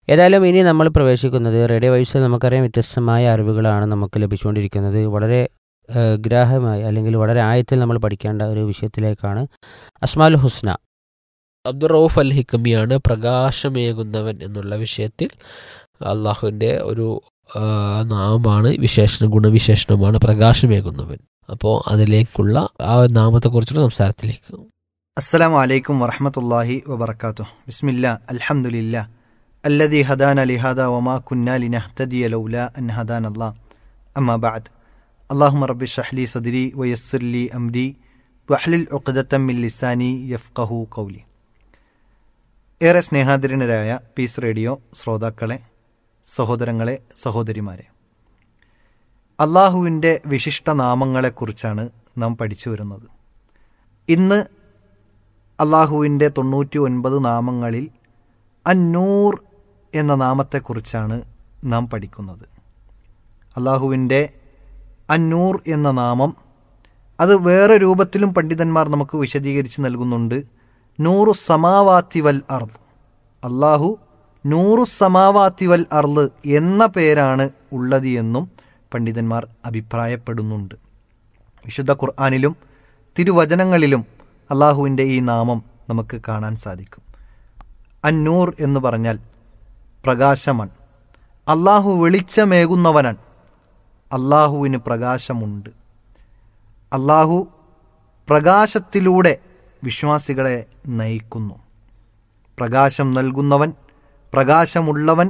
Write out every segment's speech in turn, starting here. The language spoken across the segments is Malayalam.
ഏതായാലും ഇനി നമ്മൾ പ്രവേശിക്കുന്നത് റേഡിയോ വൈബ്സിൽ നമുക്കറിയാം വ്യത്യസ്തമായ അറിവുകളാണ് നമുക്ക് ലഭിച്ചുകൊണ്ടിരിക്കുന്നത് വളരെ ഏഹ്, ഗ്രാഹ്യമായി അല്ലെങ്കിൽ വളരെ ആയത്തിൽ നമ്മൾ പഠിക്കേണ്ട ഒരു വിഷയത്തിലേക്കാണ് അസ്മാൽ ഹുസ്ന അബ്ദുൾ റൌഫ് അൽ ഹിക്കമിയാണ് പ്രകാശമേകുന്നവൻ എന്നുള്ള വിഷയത്തിൽ അള്ളാഹുവിൻ്റെ ഒരു ആ, നാമമാണ് വിശേഷണം ഗുണവിശേഷണമാണ് പ്രകാശമേകുന്നവൻ അപ്പോൾ അതിലേക്കുള്ള ആ ഒരു നാമത്തെക്കുറിച്ചുള്ള സംസാരത്തിലേക്ക് അസ്സലാമു അലൈക്കും വറഹമത്തല്ലാഹി വബർക്കാത്തു ബിസ്മില്ല അൽഹംദുലില്ലാ അല്ലദി ഹദാന ലിഹാദ വമാ കുന്നാ ലിനഹ്തദിയ ലൗല അൻ ഹദാന അല്ലാ അമ്മാ ബഅദ് അല്ലാഹുമ്മ റബ്ബി ഷ്റഹ് ലി സദ്രി വയസ്സിർ ലി അംരി വഹ്ലിൽ ഉഖ്ദത്തം മിൻ ലിസാനി യഫ്ഖഹു ഖൗലി ഏറെ സ്നേഹാദരനരായ പീസ് റേഡിയോ ശ്രോതാക്കളെ സഹോദരങ്ങളെ സഹോദരിമാരെ അള്ളാഹുവിൻ്റെ വിശിഷ്ട നാമങ്ങളെക്കുറിച്ചാണ് നാം പഠിച്ചു വരുന്നത് ഇന്ന് അള്ളാഹുവിൻ്റെ തൊണ്ണൂറ്റി ഒൻപത് നാമങ്ങളിൽ അന്നൂർ എന്ന നാമത്തെക്കുറിച്ചാണ് നാം പഠിക്കുന്നത് അള്ളാഹുവിൻ്റെ അന്നൂർ എന്ന നാമം അത് വേറെ രൂപത്തിലും പണ്ഡിതന്മാർ നമുക്ക് വിശദീകരിച്ച് നൽകുന്നുണ്ട് നൂറു സമാവാത്തി വൽ അർദ് അള്ളാഹു നൂറു സമാവാത്തി വൽ അർദ് എന്ന പേരാണ് ഉള്ളത് എന്നും പണ്ഡിതന്മാർ അഭിപ്രായപ്പെടുന്നുണ്ട് വിശുദ്ധ ഖുർആാനിലും തിരുവചനങ്ങളിലും അള്ളാഹുവിൻ്റെ ഈ നാമം നമുക്ക് കാണാൻ സാധിക്കും അന്നൂർ എന്ന് പറഞ്ഞാൽ പ്രകാശമാണ് അള്ളാഹു വെളിച്ചമേകുന്നവനാണ് അള്ളാഹുവിന് പ്രകാശമുണ്ട് അള്ളാഹു പ്രകാശത്തിലൂടെ വിശ്വാസികളെ നയിക്കുന്നു പ്രകാശം നൽകുന്നവൻ പ്രകാശമുള്ളവൻ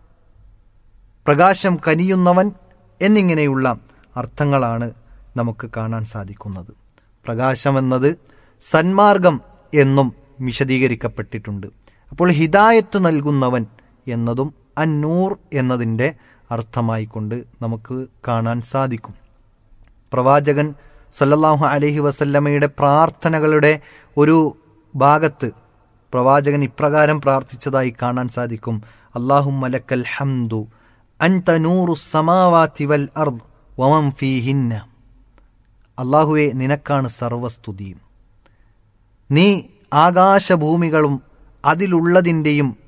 പ്രകാശം കനിയുന്നവൻ എന്നിങ്ങനെയുള്ള അർത്ഥങ്ങളാണ് നമുക്ക് കാണാൻ സാധിക്കുന്നത് പ്രകാശമെന്നത് സന്മാർഗം എന്നും വിശദീകരിക്കപ്പെട്ടിട്ടുണ്ട് അപ്പോൾ ഹിദായത്ത് നൽകുന്നവൻ എന്നതും അന്നൂർ എന്നതിൻ്റെ അർത്ഥമായിക്കൊണ്ട് നമുക്ക് കാണാൻ സാധിക്കും പ്രവാചകൻ സല്ലല്ലാഹു അലൈഹി വസല്ലമയുടെ പ്രാർത്ഥനകളുടെ ഒരു ഭാഗത്ത് പ്രവാചകൻ ഇപ്രകാരം പ്രാർത്ഥിച്ചതായി കാണാൻ സാധിക്കും അള്ളാഹു മലക്കൽ ഹംദു അൻത നൂറു സമാവാത്തി വൽ അർദ് വമം ഫീഹിന്ന അള്ളാഹുവെ നിനക്കാണ് സർവസ്തുതിയും നീ ആകാശഭൂമികളും അതിലുള്ളതിൻ്റെയും